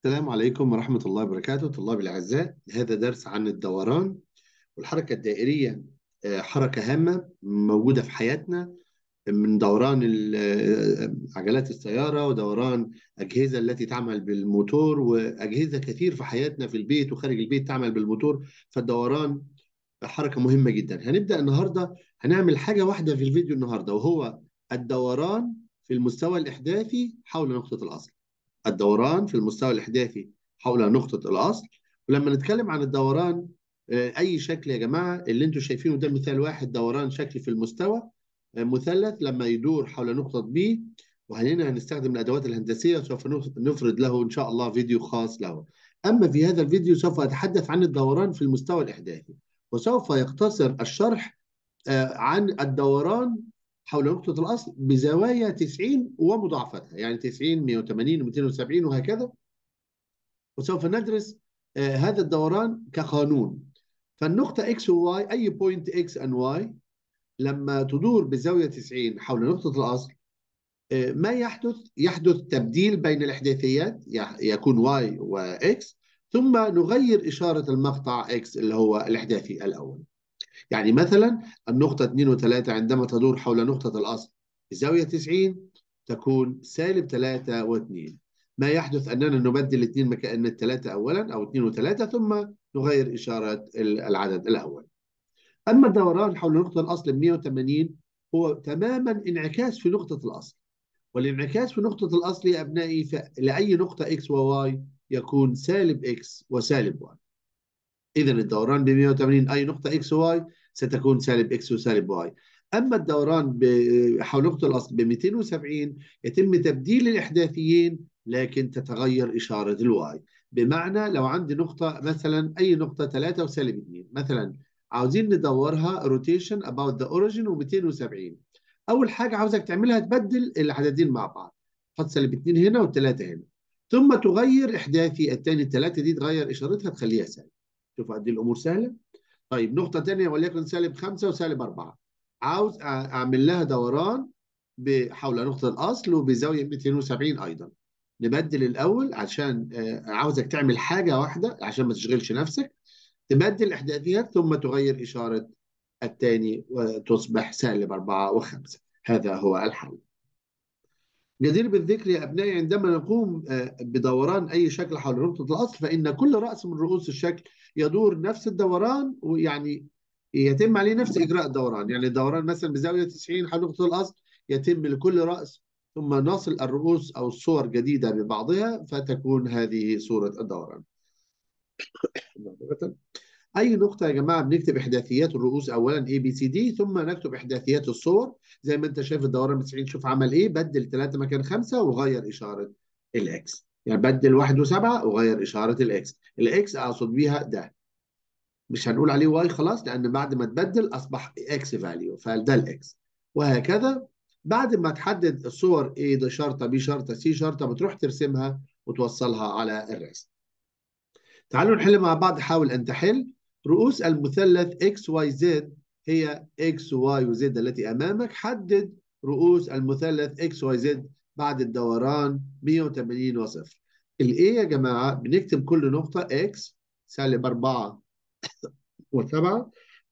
السلام عليكم ورحمة الله وبركاته طلابي الأعزاء هذا درس عن الدوران والحركة الدائرية آه، حركة هامة موجودة في حياتنا من دوران ال- آه، عجلات السيارة ودوران أجهزة التي تعمل بالموتور وأجهزة كثير في حياتنا في البيت وخارج البيت تعمل بالموتور فالدوران حركة مهمة جدا هنبدأ النهاردة هنعمل حاجة واحدة في الفيديو النهاردة وهو الدوران في المستوى الإحداثي حول نقطة الأصل الدوران في المستوى الإحداثي حول نقطة الأصل ولما نتكلم عن الدوران آه، أي شكل يا جماعة اللي أنتم شايفينه ده مثال واحد دوران شكل في المستوى آه، مثلث لما يدور حول نقطة B وهنا هنستخدم الأدوات الهندسية سوف نف- نفرد له إن شاء الله فيديو خاص له أما في هذا الفيديو سوف أتحدث عن الدوران في المستوى الإحداثي وسوف يقتصر الشرح آه، عن الدوران حول نقطة الأصل بزوايا 90 ومضاعفتها يعني 90 180 270 وهكذا وسوف ندرس آه، هذا الدوران كقانون فالنقطة X و Y أي بوينت X and Y لما تدور بزاوية 90 حول نقطة الأصل آه، ما يحدث يحدث تبديل بين الإحداثيات يح- يكون Y و X ثم نغير إشارة المقطع X اللي هو الإحداثي الأول يعني مثلا النقطة 2 و3 عندما تدور حول نقطة الأصل بزاوية 90 تكون سالب 3 و2 ما يحدث أننا نبدل 2 مكان الثلاثة أولا أو 2 و3 ثم نغير إشارة العدد الأول أما الدوران حول نقطة الأصل ب 180 هو تماما انعكاس في نقطة الأصل والانعكاس في نقطة الأصل يا أبنائي ف- لأي نقطة X و Y يكون سالب X وسالب Y إذا الدوران ب 180 أي نقطة إكس وواي ستكون سالب إكس وسالب واي أما الدوران ب- حول نقطة الأصل ب 270 يتم تبديل الإحداثيين لكن تتغير إشارة الواي بمعنى لو عندي نقطة مثلا أي نقطة 3 وسالب 2 مثلا عاوزين ندورها روتيشن about the origin و270 أول حاجة عاوزك تعملها تبدل العددين مع بعض حط سالب 2 هنا والثلاثة هنا ثم تغير إحداثي الثاني الثلاثة دي تغير إشارتها تخليها سالب شوف قد ايه الامور سهله طيب نقطه ثانيه وليكن سالب خمسه وسالب اربعه عاوز أع- اعمل لها دوران ب- حول نقطه الاصل وبزاويه 270 ايضا نبدل الاول عشان آه، عاوزك تعمل حاجه واحده عشان ما تشغلش نفسك تبدل الاحداثيات ثم تغير اشاره الثاني وتصبح سالب اربعه وخمسه هذا هو الحل جدير بالذكر يا أبنائي عندما نقوم آه، بدوران أي شكل حول نقطة الأصل فإن كل رأس من رؤوس الشكل يدور نفس الدوران ويعني يتم عليه نفس إجراء الدوران يعني الدوران مثلا بزاوية 90 حول نقطة الأصل يتم لكل رأس ثم نصل الرؤوس أو الصور جديدة ببعضها فتكون هذه صورة الدوران اي نقطه يا جماعه بنكتب احداثيات الرؤوس اولا اي بي سي دي ثم نكتب احداثيات الصور زي ما انت شايف الدوران ب 90 شوف عمل ايه بدل 3 مكان 5 وغير اشاره الاكس يعني بدل 1 و7 وغير اشاره الاكس الاكس اقصد بيها ده مش هنقول عليه واي خلاص لان بعد ما تبدل اصبح اكس فاليو فده الاكس وهكذا بعد ما تحدد الصور ايه ده شرطه بي شرطه سي شرطه بتروح ترسمها وتوصلها على الرسم تعالوا نحل مع بعض حاول أن تحل رؤوس المثلث x y z هي x y و z التي أمامك حدد رؤوس المثلث x y z بعد الدوران 180 وصفر الإيه يا جماعة بنكتب كل نقطة x سالب 4 و7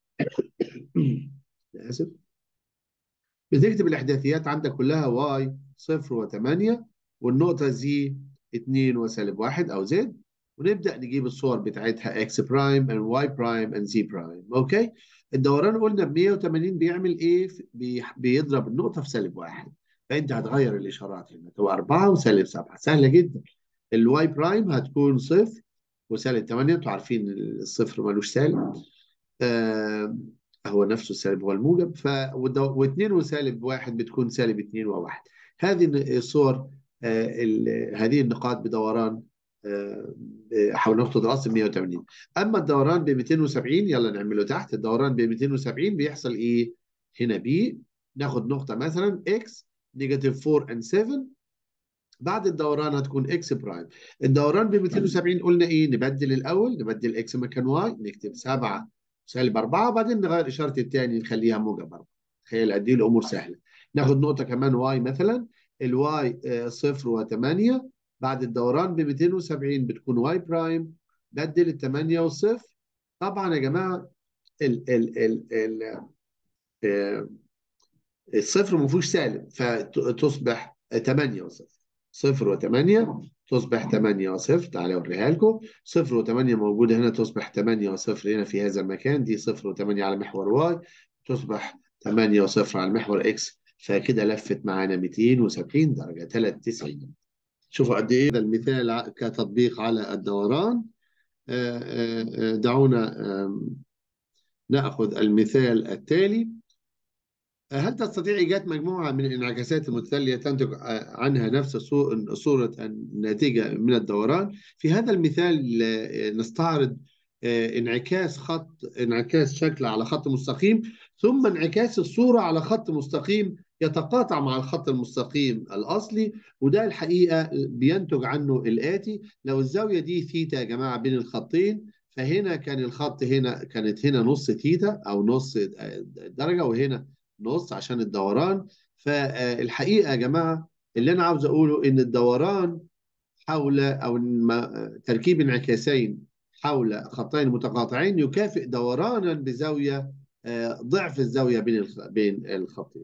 آسف بتكتب الإحداثيات عندك كلها y 0 و8 والنقطة z 2 وسالب 1 أو z ونبدأ نجيب الصور بتاعتها x برايم and y برايم and z برايم أوكي الدوران قلنا ب 180 بيعمل إيه بي- بيضرب النقطة في سالب واحد فأنت هتغير الإشارات هنا تبقى 4 وسالب 7 سهلة جدا الواي برايم هتكون صفر وسالب 8 انتوا عارفين الصفر ملوش سالب آه هو نفسه السالب هو الموجب ف واثنين وسالب واحد بتكون سالب اثنين وواحد هذه الصور آه ال- هذه النقاط بدوران آه حول نقطة الأصل 180 أما الدوران ب 270 يلا نعمله تحت الدوران ب 270 بيحصل إيه؟ هنا بي ناخد نقطة مثلا x نيجاتيف 4 and 7 بعد الدوران هتكون اكس برايم الدوران ب 270 قلنا ايه نبدل الاول نبدل اكس مكان واي نكتب 7 سالب 4 وبعدين نغير اشاره الثاني نخليها موجب 4 تخيل قد ايه الامور سهله ناخد نقطه كمان واي مثلا الواي 0 و8 بعد الدوران ب 270 بتكون واي برايم بدل ال 8 والصفر طبعا يا جماعه ال ال ال ال آه، الصفر ما فيهوش سالب فتصبح 8 وصفر صفر و8 تصبح 8 وصفر تعالى اوريها لكم صفر و8 موجوده هنا تصبح 8 وصفر هنا في هذا المكان دي صفر و8 على محور واي تصبح 8 وصفر على محور اكس فكده لفت معانا 270 درجه 93 شوفوا قد ايه ده المثال كتطبيق على الدوران آه، آه، آه، دعونا ناخذ المثال التالي هل تستطيع إيجاد مجموعة من الانعكاسات المتتالية تنتج عنها نفس صورة الناتجة من الدوران؟ في هذا المثال نستعرض انعكاس خط انعكاس شكل على خط مستقيم ثم انعكاس الصورة على خط مستقيم يتقاطع مع الخط المستقيم الأصلي وده الحقيقة بينتج عنه الآتي لو الزاوية دي ثيتا يا جماعة بين الخطين فهنا كان الخط هنا كانت هنا نص ثيتا أو نص درجة وهنا نص عشان الدوران فالحقيقة يا جماعة اللي أنا عاوز أقوله إن الدوران حول أو تركيب انعكاسين حول خطين متقاطعين يكافئ دورانا بزاوية آه، ضعف الزاوية بين بين الخطين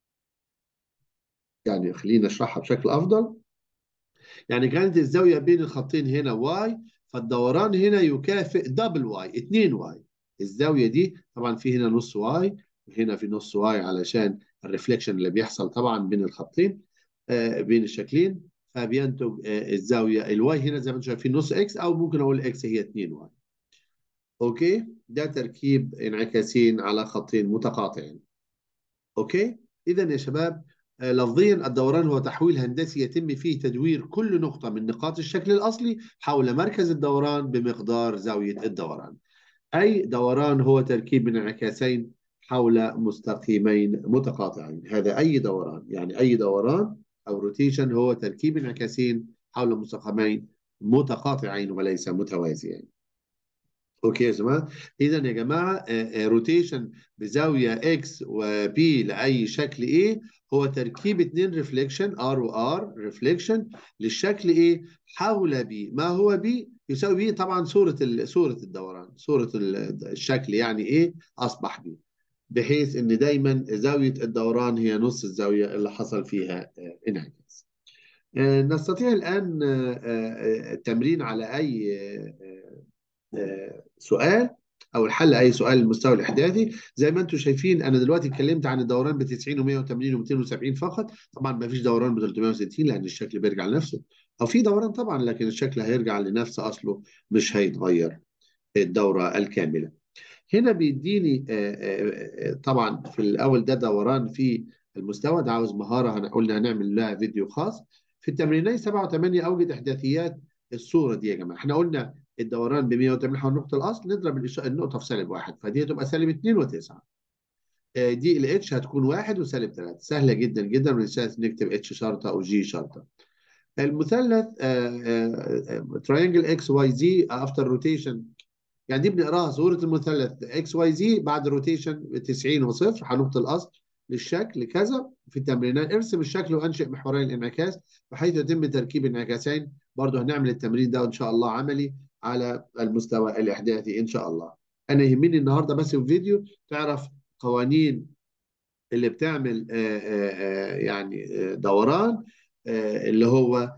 يعني خلينا نشرحها بشكل أفضل يعني كانت الزاوية بين الخطين هنا واي فالدوران هنا يكافئ دبل واي 2 واي الزاوية دي طبعا في هنا نص واي وهنا في نص واي علشان الريفليكشن اللي بيحصل طبعا بين الخطين آه بين الشكلين فبينتج آه الزاوية الواي هنا زي ما انتم شايفين نص اكس او ممكن اقول اكس هي 2 واي اوكي ده تركيب انعكاسين على خطين متقاطعين اوكي اذا يا شباب آه، لفظيا الدوران هو تحويل هندسي يتم فيه تدوير كل نقطة من نقاط الشكل الأصلي حول مركز الدوران بمقدار زاوية الدوران أي دوران هو تركيب من انعكاسين حول مستقيمين متقاطعين هذا أي دوران يعني أي دوران أو روتيشن هو تركيب انعكاسين حول مستقيمين متقاطعين وليس متوازيين اوكي يا جماعه اذا يا جماعه روتيشن بزاويه اكس وبي لاي شكل ايه هو تركيب اثنين ريفليكشن ار وار ريفليكشن للشكل ايه حول بي ما هو بي يساوي بي طبعا صوره صوره الدوران صوره الشكل يعني ايه اصبح بي بحيث ان دايما زاويه الدوران هي نص الزاويه اللي حصل فيها انعكاس نستطيع الان التمرين على اي سؤال او الحل اي سؤال المستوى الاحداثي زي ما انتم شايفين انا دلوقتي اتكلمت عن الدوران ب 90 و180 و270 فقط طبعا ما فيش دوران ب 360 لان الشكل بيرجع لنفسه او في دوران طبعا لكن الشكل هيرجع لنفس اصله مش هيتغير الدوره الكامله هنا بيديني طبعا في الاول ده دوران في المستوى ده عاوز مهاره قلنا هنعمل لها فيديو خاص في التمرينين 7 و8 اوجد احداثيات الصوره دي يا جماعه احنا قلنا الدوران ب 180 حول نقطه الاصل نضرب النقطه في سالب واحد فدي هتبقى سالب 2 و9 دي الاتش هتكون واحد وسالب 3 سهله جدا جدا من نكتب اتش شرطه او جي شرطه المثلث ترينجل اكس واي زي افتر روتيشن يعني دي بنقراها صوره المثلث اكس واي زي بعد روتيشن 90 وصفر على نقطه الاصل للشكل كذا في التمرينات ارسم الشكل وانشئ محورين الانعكاس بحيث يتم تركيب انعكاسين برضه هنعمل التمرين ده ان شاء الله عملي على المستوى الاحداثي ان شاء الله انا يهمني النهارده بس في فيديو تعرف قوانين اللي بتعمل آآ آآ يعني دوران اللي هو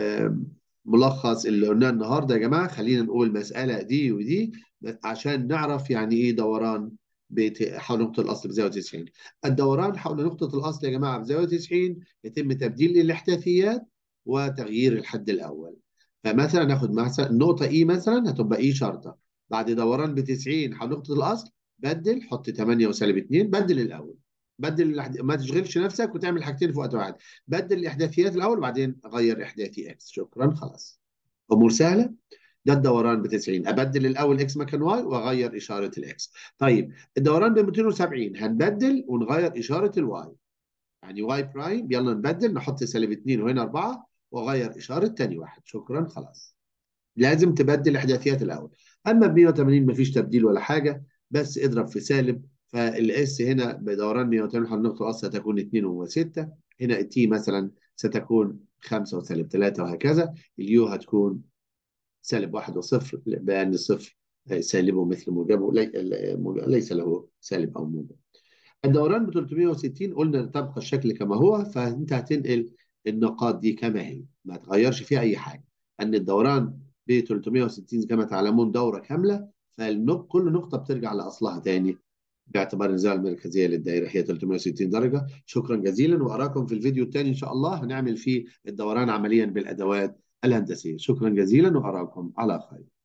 ملخص اللي قلناه النهارده يا جماعه خلينا نقول مساله دي ودي عشان نعرف يعني ايه دوران حول نقطه الاصل بزاويه 90 الدوران حول نقطه الاصل يا جماعه بزاويه 90 يتم تبديل الاحداثيات وتغيير الحد الاول فمثلا ناخد مثلا النقطه اي مثلا هتبقى اي شرطه بعد دوران ب 90 حول نقطه الاصل بدل حط 8 وسالب 2 بدل الاول بدل ما تشغلش نفسك وتعمل حاجتين في وقت واحد بدل الاحداثيات الاول وبعدين غير احداثي اكس شكرا خلاص امور سهله ده الدوران ب 90 ابدل الاول اكس مكان واي واغير اشاره الاكس طيب الدوران ب 270 هنبدل ونغير اشاره الواي يعني واي برايم يلا نبدل نحط سالب 2 وهنا 4 واغير اشاره ثاني واحد شكرا خلاص لازم تبدل الاحداثيات الاول اما ب 180 مفيش تبديل ولا حاجه بس اضرب في سالب فالاس هنا بدوران 180 حول نقطه الاصل ستكون 2 و6 هنا التي مثلا ستكون 5 وسالب 3 وهكذا اليو هتكون سالب 1 وصفر بأن الصفر سالبه مثل موجبه ليس له سالب أو موجب الدوران ب 360 قلنا تبقى الشكل كما هو فأنت هتنقل النقاط دي كما هي ما تغيرش فيها أي حاجة أن الدوران ب 360 كما تعلمون دورة كاملة فكل نقطة بترجع لأصلها تاني باعتبار الزاوية المركزية للدائرة هي 360 درجة شكرا جزيلا وأراكم في الفيديو الثاني إن شاء الله هنعمل فيه الدوران عمليا بالأدوات الهندسية شكرا جزيلا وأراكم على خير